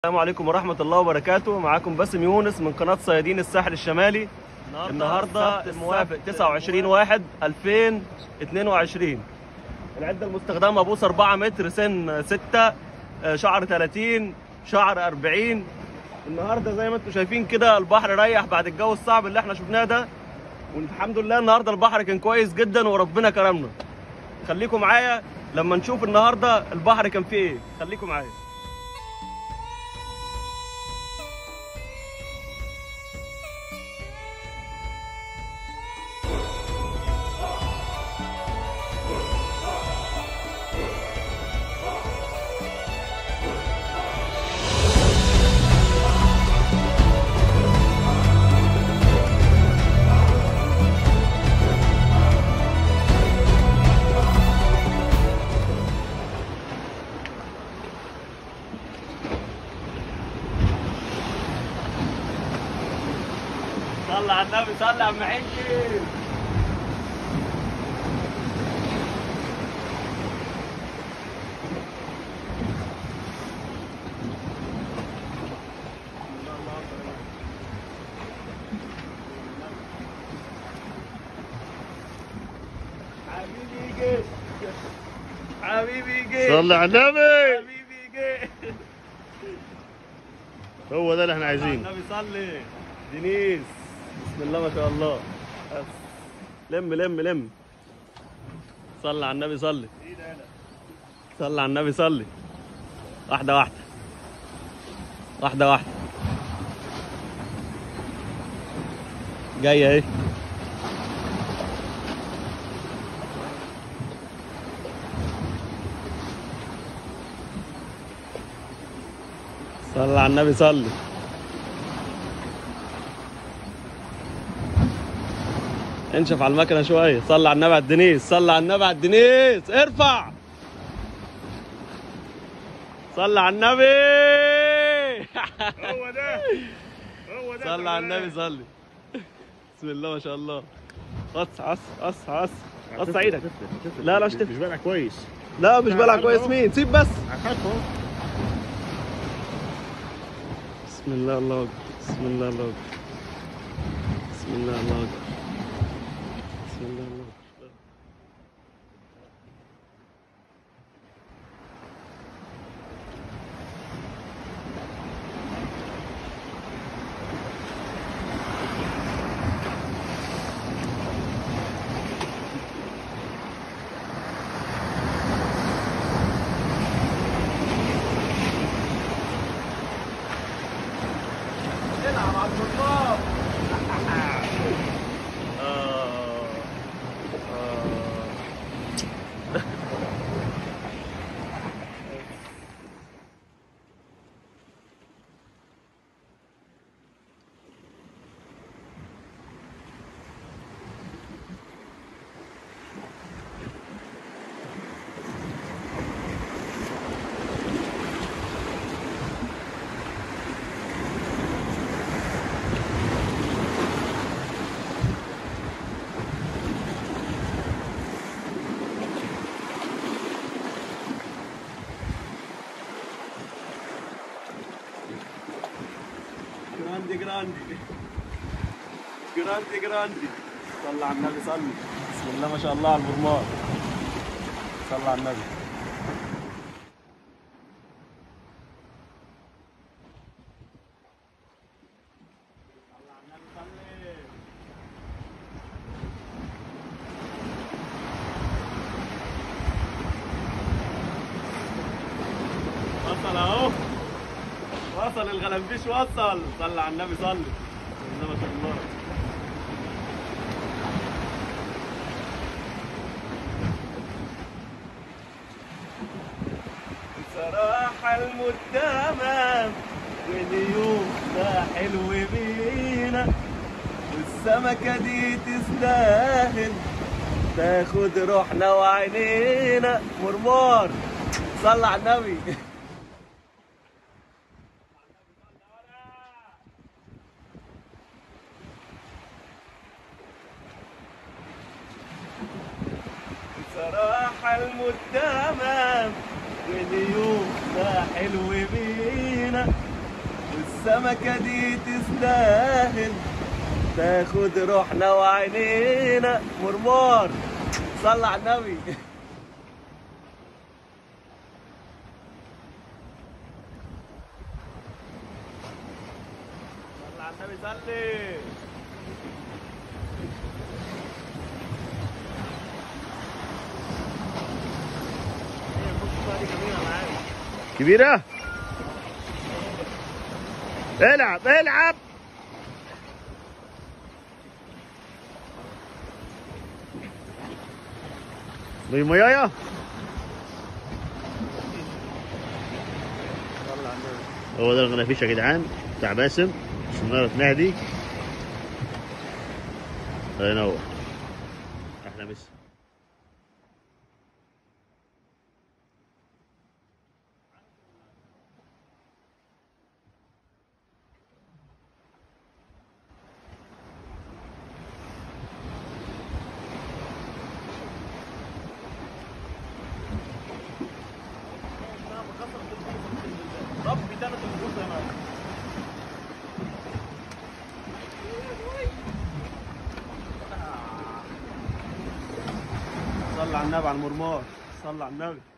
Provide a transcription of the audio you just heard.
السلام عليكم ورحمة الله وبركاته معاكم باسم يونس من قناة صيادين الساحل الشمالي النهاردة الموافق 29 واحد 2022 العدة المستخدمة بوص 4 متر سن 6 شعر 30 شعر 40 النهاردة زي ما انتم شايفين كده البحر ريح بعد الجو الصعب اللي احنا شفناه ده والحمد لله النهاردة البحر كان كويس جدا وربنا كرمنا خليكم معايا لما نشوف النهاردة البحر كان فيه ايه خليكم معايا صلى على النبي صلى على محنكي حبيبي جه حبيبي جه صلي على النبي حبيبي جه هو ده اللي احنا على عايزينه النبي صلي دينيس بسم الله ما شاء الله بس. لم لم لم صلي على النبي صلي صلي على النبي صلي واحدة واحدة واحدة واحدة جاية اهي صلي على النبي صلي انشف على المكنه شويه صلي على النبي على الدنيس صلي على النبي على الدنيس ارفع صلي على النبي هو ده هو ده صلي على النبي صلي بسم الله ما شاء الله قص عص قص عص قص ايدك لا لا مش تفرق. مش بلع كويس لا مش بلعب كويس مين سيب بس هخاف اهو بسم الله الله اكبر بسم الله الله اكبر بسم الله الله اكبر بسم الله الله اكبر العب على الفوتبول آه. آه. جراندي جراندي جراندي جراندي صلى على النبي صلي بسم الله ما شاء الله على البرمار صلى على النبي صلى على النبي صلي. وصل اهو وصل الغلنفيش وصل صلى على النبي صلي بسم الله ما شاء الله بصراحة الموت تمام واليوم ده حلو بينا والسمكة دي تستاهل تاخد روحنا وعينينا مرمار صلى على النبي بصراحة الموت تمام واليوم ده حلو بينا السمكة دي تستاهل تاخد روحنا وعينينا مرمار صلى على النبي صلى على النبي صلي هي البص بقى دي جميلة معايا كبيرة العب العب مي ميايا صلى على النبي هو ده الغنافيش يا جدعان بتاع باسم سنارة مهدي الله ينور احلى مسا ربي ثلاث نجوم يا مان صلى على النبي على المرمار صلى على النبي